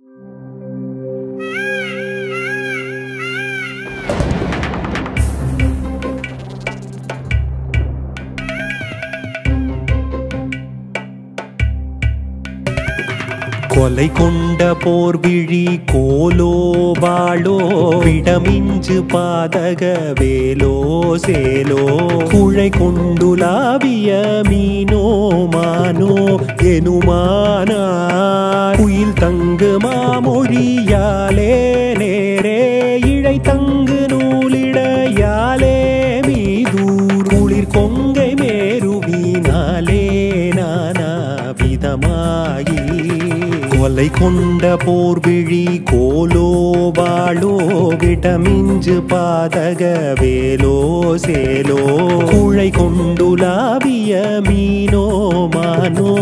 கொலை கொண்ட போர் விழி கோலோ வாளோ விடமிஞ்சு பாதக வேலோ சேலோ குழை கொண்டுலாவிய மீனோ மானோ எனுமானார் குயில் தங்கு மாமொழியாலே நேரே இழை தங்கு நூலிடையாலே மீதூர் குளிர் கொங்கை மேருவினாலே நானா விதமாகி கொலை கொண்ட போர் விழி கோலோ வாளோ விடமிஞ்சு பாதக வேலோ சேலோ குழை கொண்டுலாவிய மீனோ மானோ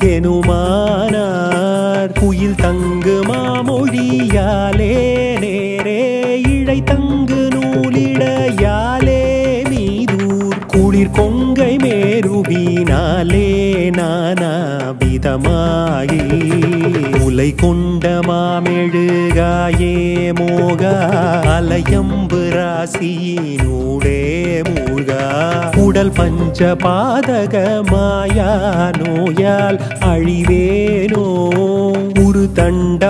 எனுமானார் குயில் தங்கு மாமொழியாலே நேரே இழை தங்கு நூலிடையாலே மீதூர் குளிர் கொங்கை மேருவினாலே நானா விதமாகி முலை கொண்ட மாமெழுகாயே மோகா அலையம்பு ராசியினூடே மூழ்கா உடல் பஞ்ச பாதக மாயா நோயால் அழிவேனோ ஒரு தண்ட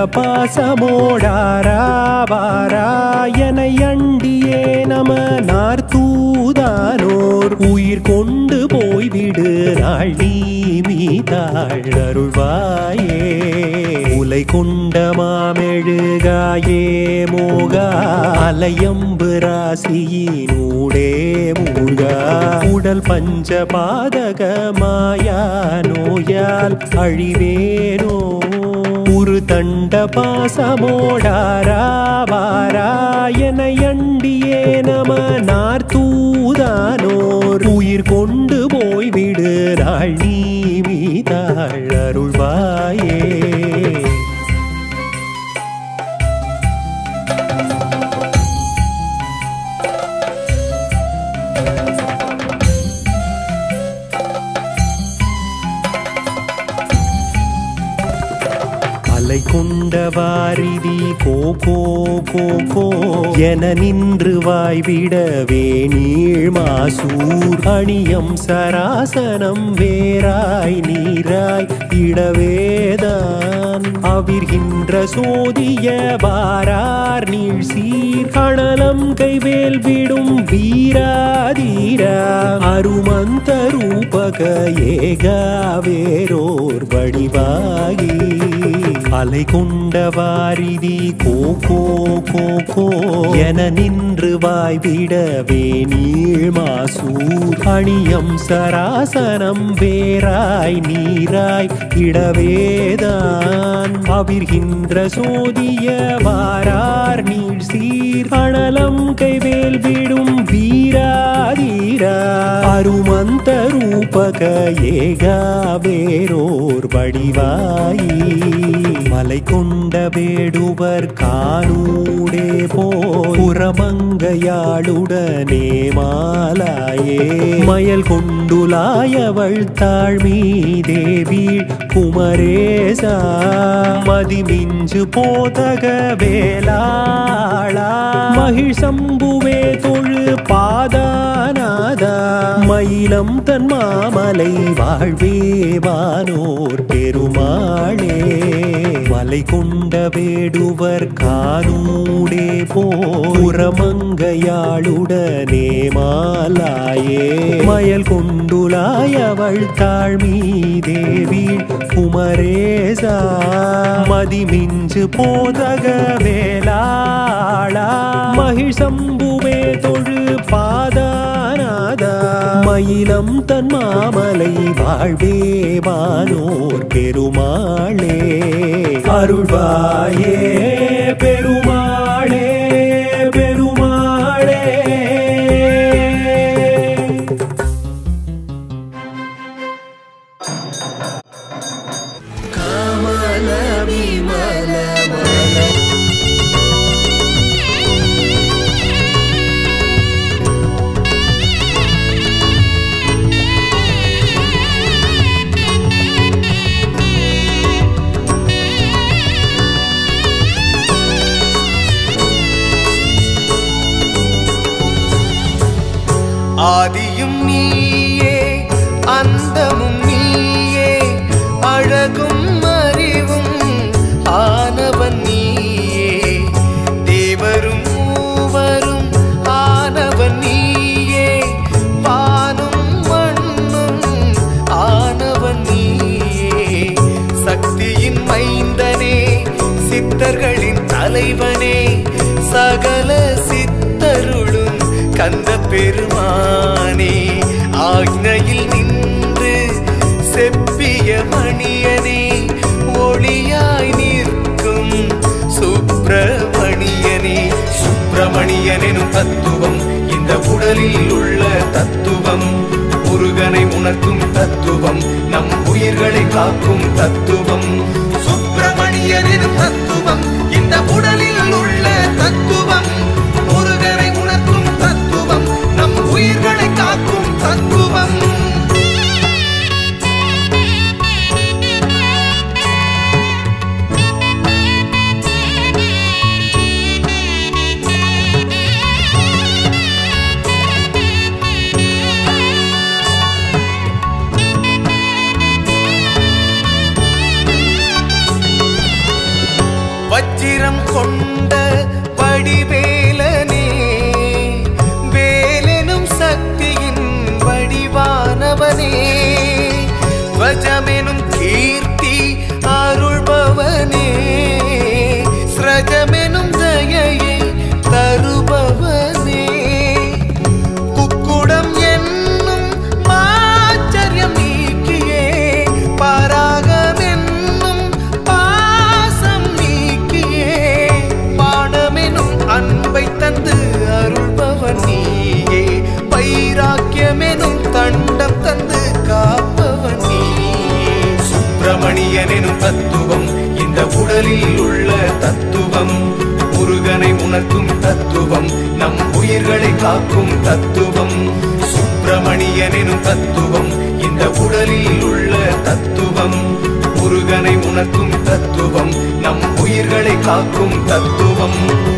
பாசமோடாராவாரா என அண்டியே நம நார்த்தூதானோர் உயிர் கொண்டு போய்விடு நாள் நீ மீதாள் அருள்வாயே உலை கொண்ட மாமெழுகாயே மோகா அலையம்பு ராசியினூடே மூழ்கா உடல் பஞ்ச பாதக மாயா நோயால் அழிவேனோ ஒரு தண்ட பாசமோடாராவாரா என அண்டியே நம நார்த்தூதானோர் உயிர் கொண்டு போய்விடு நாள் நீ மீதாள் அருள்வாயே அலை கொண்ட வாரிதி கோ கோ கோ கோ என நின்று வாய்விடவே நீள் மாசூர் அணியம் சராசனம் வேராய் நீராய் இடவேதான் அவிர்கின்ற சோதிய வாரார் நீள் சீர் கணலம் கைவேல் விடும் வீராதீரா அருமந்த ரூபக ஏகா வேரோர் வடிவாகி அலை கொண்ட வாரிதி கோ கோ கோ கோ என நின்று வாய்விடவே நீள் மாசூர் அணியம் சராசனம் வேராய் நீராய் இடவேதான் அவிர்கின்ற சோதிய வாரார் நீள் சீர் அனலம் கைவேல் விடும் வீராதீரா அருமந்த ரூபக ஏகா வேரோர் வடிவாயி மலை கொண்ட வேடுவர் காணூடே போரமங்கையாளுடனே மாலாயே மயல் கொண்டுலாயவள் தாழ்மீ தேவி குமரேசா மதிமிஞ்சு போதக வேளாளா மகிழ் சம்புவே தொழு பாதானாதா மயிலம் தன் மாமலை வாழ்வே வானோர் பெருமாளே மலை கொண்ட வேடுவர் காணூடே போரமங்கையாளுடனே மாலாயே மயல் கொண்டுலாயவள் தாழ்மீ தேவி குமரேசா மதிமிஞ்சு போதக வேளாளா மகிழ் சம்புவே தொழு பாதானாதா மயிலம் தன் மாமலை வாழ்வே வானோர் பெருமாளே அருள்வாயே பெருமாளே பெருமாளே கமல விமல மல Thank you. ஆதியும் நீயே அந்தமும் நீயே அழகும் அறிவும் ஆனவன் நீயே தேவரும் மூவரும் ஆனவன் நீயே வானும் மண்ணும் ஆனவன் நீயே சக்தியின் மைந்தனே சித்தர்களின் தலைவனே சகல சித்தருளும் கந்த பெருமானே ஆக்னையில் நின்று செப்பிய மணியனே ஒளியாய் நிற்கும் சுப்பிரமணியனே சுப்பிரமணியனும் தத்துவம் இந்த உடலில் உள்ள தத்துவம் முருகனை உணர்த்தும் தத்துவம் நம் உயிர்களை காக்கும் தத்துவம் சுப்பிரமணியனும் தத்துவம் இந்த உடலில் உள்ள தத்துவம் முருகனை உணர்த்தும் தத்துவம் நம் உயிர்களை காக்கும் தத்துவம் வச்சிரம் கொண்ட வடிவேலனே வேலெனும் சக்தியின் வடிவானவனே துவஜமெனும் கீர்த்தி அருள்பவனே ஸ்ரஜமெனும் தயையை தருபவனே குக்குடம் என்னும் மாச்சரியம் நீக்கியே பராகமென்னும் பாசம் நீக்கியே பாடமெனும் அன்பை தந்து அருள்பவன் நீயே வைராக்கியமெனும் தண்டம் தந்து காப்பவன் நீயே சுப்பிரமணியனெனும் தத்துவம் இந்த உடலில் உள்ள தத்துவம் முருகனை உணர்த்தும் தத்துவம் நம் உயிர்களை காக்கும் தத்துவம் சுப்பிரமணியனெனும் தத்துவம் இந்த உடலில் உள்ள தத்துவம் முருகனை உணர்த்தும் தத்துவம் நம் உயிர்களை காக்கும் தத்துவம்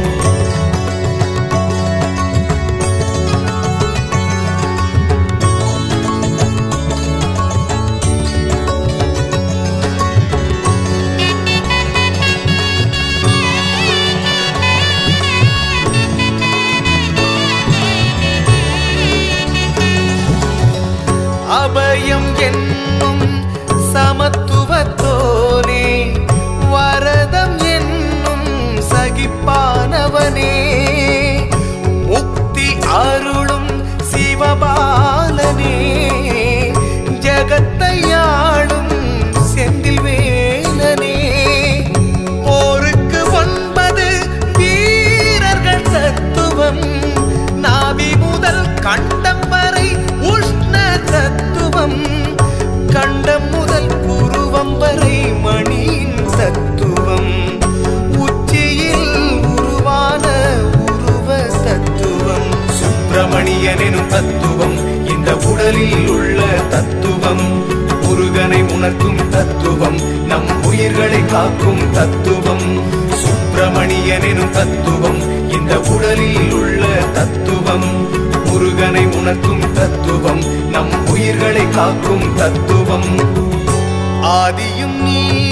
அபயம் என்னும் சமத்துவத்தோனே வரதம் என்னும் சகிப்பானவனே முக்தி அருளும் சிவபாலனே ஜகத்தை ஆளும் செந்தில் வேலனே போருக்கு ஒன்பது வீரர்கள் தத்துவம் நாவி முதல் கண்டம் வரை உஷ்ண தத்துவம் கண்டம் முதல் புருவம் வரை மணியின் தத்துவம் உச்சியில் உருவான உருவ தத்துவம் சுப்பிரமணியனும் தத்துவம் இந்த உடலில் உள்ள தத்துவம் முருகனை உணர்த்தும் தத்துவம் நம் உயிர்களை காக்கும் தத்துவம் சுப்பிரமணியனும் தத்துவம் இந்த உடலில் உள்ள தத்துவம் முருகனை உணர்த்தும் தத்துவம் நம் உயிர்களை காக்கும் தத்துவம் ஆதியும் நீ